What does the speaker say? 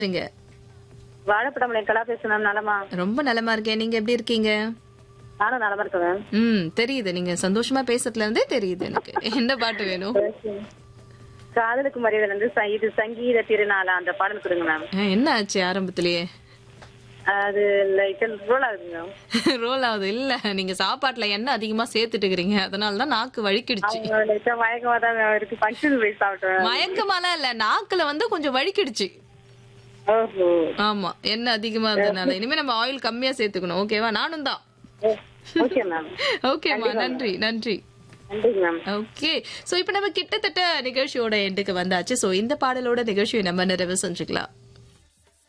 நீங்க வாழைப்படம் கலா பேசுறேன் மேம் நலமா ரொம்ப நலமா இருக்கேன் நீங்க எப்படி இருக்கீங்க நானும் நலமா இருக்கேன் மேம் ம் தெரியுது நீங்க சந்தோஷமா பேசுறதுல இருந்தே தெரியுது எனக்கு என்ன பாட்டு வேணும் காதலுக்கு மரியாதை வந்து ச- இது சங்கீத திருநாளா அந்த பாடல் கொடுங்க மேம் ஆ, என்ன ஆச்சு ஆரம்பத்திலேயே அது லைட்டா ரோல் ஆகுதுங்க மேம் ரோல் ஆகுது இல்ல நீங்க சாப்பாட்டுல எண்ணெய் அதிகமா சேர்த்துட்டு இருக்கிறீங்க அதனாலதான் நாக்கு வழிக்கிடுச்சு அவங்க லைட்டா மயக்கமா தான் மேம் இருக்கு ஃபங்க்ஷன் போய் சாப்பிட்டேன் மயக்கமாலாம் இல்ல நாக்குல வந்து கொஞ்சம் வழிக்கிடுச்சு ஓஹோ ஆமா எண்ணெய் அதிகமா இருந்ததுனால இனிமே நம்ம ஆயில் கம்மியா சேர்த்துக்கணும் ஓகேவா நானும் தான் ஓகே மேம் ஓகேமா நன்றி நன்றி நன்றி மேம் ஓகே சோ இப்போ நம்ம கிட்டத்தட்ட நிகழ்ச்சியோட எண்டுக்கு வந்தாச்சு சோ இந்த பாடலோட நிகழ்ச்சியை நம்ம நிறைவு செஞ்சுக்கலாம்